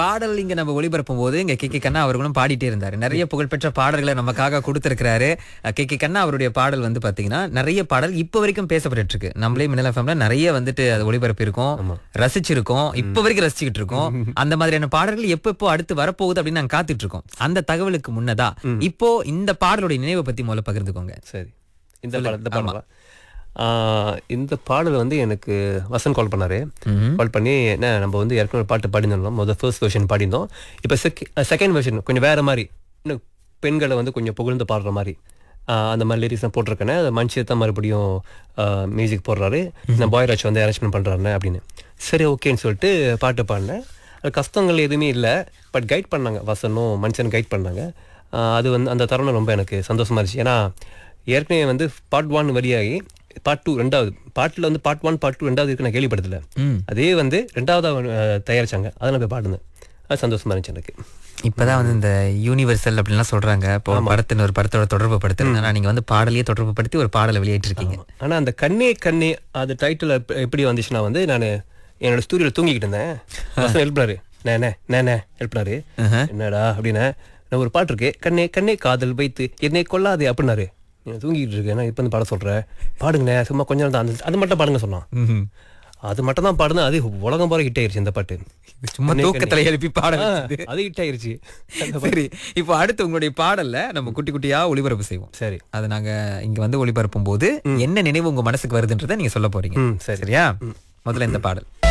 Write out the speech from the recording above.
பாடல் இங்க நம்ம ஒளிபரப்பும் போது இங்க கே கே கண்ணா அவர்களும் பாடிட்டே இருந்தாரு நிறைய புகழ்பெற்ற பாடல்களை நமக்காக கொடுத்திருக்கிறாரு கே கே கண்ணா அவருடைய பாடல் வந்து பாத்தீங்கன்னா நிறைய பாடல் இப்ப வரைக்கும் பேசப்பட்டு இருக்கு நம்மளே மின்னல் எஃப்எம்ல நிறைய வந்துட்டு அது ஒளிபரப்பு இருக்கோம் ரசிச்சிருக்கோம் இப்ப வரைக்கும் ரசிச்சுக்கிட்டு இருக்கோம் அந்த மாதிரியான பாடல்கள் எப்ப எப்போ அடுத்து வரப்போகுது அப்படின்னு நாங்க காத்துட்டு இருக்கோம் அந்த தகவலுக்கு முன்னதா இப்போ இந்த பாடலுடைய நினைவை பத்தி முதல்ல பகிர்ந்துக்கோங்க சரி இந்த பாடல் இந்த பாடலா ஆஹ் இந்த பாடல் வந்து எனக்கு வசன் கால் பண்ணாரு கால் பண்ணி என்ன நம்ம வந்து ஏற்கனவே ஒரு பாட்டு பாடியிருந்தோம் முதல் ஃபர்ஸ்ட் வெர்ஷன் பாடியிருந்தோம் இப்போ செகண்ட் வெர்ஷன் கொஞ்சம் வேற மாதிரி இன்னும் பெண்களை வந்து கொஞ்சம் புகழ்ந்து பாடுற மாதிரி ஆஹ் அந்த மாதிரி லிரிக்ஸ் நான் போட்டிருக்கேன் அதை மனுஷன் தான் மறுபடியும் மியூசிக் போடுறாரு இந்த பாய்ராஜ் வந்து அரேஞ்ச்மெண்ட் பண்ணுறாருன்னு அப்படின்னு சரி ஓகேன்னு சொல்லிட்டு பாட்டு பாடினேன் அது கஷ்டங்கள் எதுவுமே இல்லை பட் கைட் பண்ணாங்க வசனும் மனுஷன் கைட் பண்ணாங்க ஆஹ் அது வந்து அந்த தருணம் ரொம்ப எனக்கு சந்தோஷமா இருந்துச்சு ஏன்னா ஏற்கனவே வந்து பார்ட் ஒன் வழியாகி பார்ட் டூ ரெண்டாவது பாட்டில் வந்து பார்ட் ஒன் பார்ட் டூ ரெண்டாவது இருக்கு நான் கேள்விப்பட்டதில்ல ம். அதே வந்து ரெண்டாவது தயாரிச்சாங்க அதை நான் போய் பாடினேன் அது சந்தோஷமா இருந்துச்சு எனக்கு இப்பதான் வந்து இந்த யூனிவர்சல் அப்படின்லாம் சொல்றாங்க இப்போ படத்தின் ஒரு படத்தோட தொடர்பு படுத்துறது ஆனா நீங்க வந்து பாடலையே தொடர்பு படுத்தி ஒரு பாடலை வெளியேற்றிருக்கீங்க ஆனா அந்த கண்ணே கண்ணே அது டைட்டில் எப்படி வந்துச்சுன்னா வந்து நான் என்னோட ஸ்டூடியோல தூங்கிக்கிட்டு இருந்தேன் பசங்க எழுப்பினாரு நேனே நேனே எழுப்பினாரு என்னடா அப்படின்னா நான் ஒரு பாட்டு இருக்கு கண்ணே கண்ணே காதல் வைத்து என்னை கொல்லாதே அப்படின்னாரு நீ தூங்கிட்டு இருக்கேன் நான் இப்போ வந்து பாட சொல்றேன் பாடுங்கண்ணே சும்மா கொஞ்ச நேரம் தான் அந்த அது மட்டும் பாடுங்க சொன்னான் ம்ஹும். அது மட்டும் தான் பாடுனேன் அது உலகம் போற ஹிட் ஆயிருச்சு இந்த பாட்டு சும்மா கண்ணே, தூக்கத்துல கண்ணே. எழுப்பி பாட ஆ, வச்சது. அது ஹிட் ஆயிருச்சு சரி இப்போ அடுத்து உங்களுடைய பாடல்ல நம்ம குட்டி குட்டியா ஒளிபரப்பு செய்வோம் சரி அதை நாங்க இங்க வந்து ஒளிபரப்பும் போது என்ன நினைவு உங்க மனசுக்கு வருதுன்றதை நீங்க சொல்ல போறீங்க ம் சரி சரியா முதல்ல இந்த பாடல்